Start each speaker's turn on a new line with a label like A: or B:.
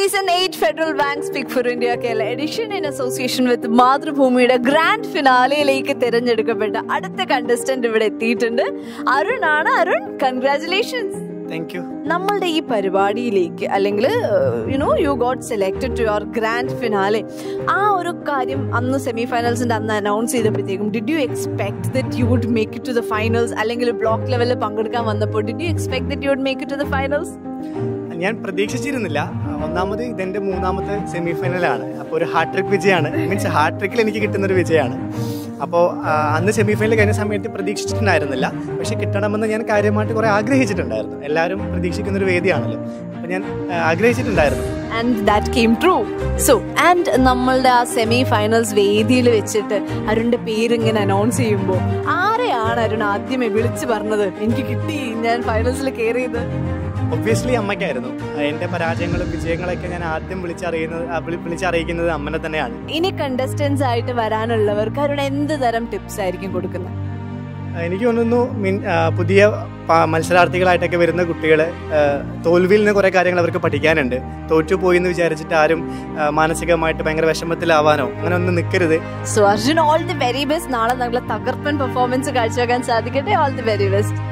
A: season eight federal bank speak for India Kerala edition in association with മാതൃഭൂമിയുടെ grand ഫിനാലയിലേക്ക് തിരഞ്ഞെടുക്കപ്പെട്ട അടുത്ത contestant ഇവിടെ എത്തിയിട്ടുണ്ട് അരുൺ ആണ് അരുൺ കൺഗ്രാചുലേഷൻസ്
B: താങ്ക് യു
A: നമ്മളുടെ ഈ പരിപാടിയിലേക്ക് അല്ലെങ്കിൽ you know you got selected to your grand finale ആ ഒരു കാര്യം അന്ന് സെമി ഫൈനൽസിന്റെ അന്ന് അനൗൺസ് ചെയ്തപ്പോഴത്തേക്കും did you expect that you would make it to the finals അല്ലെങ്കിൽ ബ്ലോക്ക് ലെവലിൽ പങ്കെടുക്കാൻ വന്നപ്പോൾ did you expect that you would make it to the finals
B: ഞാൻ പ്രതീക്ഷിച്ചിരുന്നില്ല ഒന്നാമത് ഇതെന്റെ മൂന്നാമത്തെ സെമി ഫൈനലാണ് അപ്പോൾ ഒരു ഹാർട്ട് ട്രിക്ക് വിജയമാണ് മീൻസ് ഹാർട്ട് ട്രിക്കിൽ എനിക്ക് കിട്ടുന്ന ഒരു വിജയമാണ് അപ്പോൾ അന്ന് സെമി ഫൈനൽ കഴിഞ്ഞ സമയത്ത് പ്രതീക്ഷിച്ചിട്ടുണ്ടായിരുന്നില്ല പക്ഷെ കിട്ടണമെന്ന് ഞാൻ കാര്യമായിട്ട് കുറേ ആഗ്രഹിച്ചിട്ടുണ്ടായിരുന്നു എല്ലാവരും പ്രതീക്ഷിക്കുന്ന ഒരു വേദിയാണല്ലോ അപ്പോൾ ഞാൻ ആ, ആഗ്രഹിച്ചിട്ടുണ്ടായിരുന്നു
A: and that came true so and നമ്മളുടെ ആ സെമി ഫൈനൽസ് വേദിയിൽ വെച്ചിട്ട് അരുണിന്റെ പേര് ഇങ്ങനെ അനൗൺസ് ചെയ്യുമ്പോൾ ആരെയാണ് അരുൺ ആദ്യമേ വിളിച്ചു പറഞ്ഞത് എനിക്ക് കിട്ടി ഞാൻ ഫൈനൽസിൽ കയറിയത്
B: ഒബ്വിയസ്ലി അമ്മയ്ക്കായിരുന്നു എൻ്റെ പരാജയങ്ങളും വിജയങ്ങളൊക്കെ ഞാൻ ആദ്യം വിളിച്ചറിയുന്നത് ആ, വിളി- വിളിച്ചറിയിക്കുന്നത് അമ്മനെ തന്നെയാണ്
A: ഇനി കണ്ടസ്റ്റൻസ് ആയിട്ട് വരാനുള്ളവർക്ക് അരുൺ എന്ത് തരം ടിപ്സ് ആയിരിക്കും കൊടുക്കുന്നത്
B: എനിക്ക് തോന്നുന്നു മീൻ ആ, പുതിയ പ- മത്സരാർത്ഥികളായിട്ടൊക്കെ വരുന്ന കുട്ടികൾ തോൽവിയിൽ നിന്ന് കുറേ കാര്യങ്ങൾ അവർക്ക് പഠിക്കാനുണ്ട് തോറ്റുപോയി എന്ന് വിചാരിച്ചിട്ട് ആരും ആ, മാനസികമായിട്ട് ഭയങ്കര വിഷമത്തിലാവാനോ അങ്ങനെ ഒന്നും നിൽക്കരുത്
A: so Arjun all the very best നാളെ നല്ല തകർപ്പൻ പെർഫോമൻസ് കാഴ്ചവെക്കാൻ സാധിക്കട്ടെ ഓൾ ദി വെരി ബെസ്റ്റ്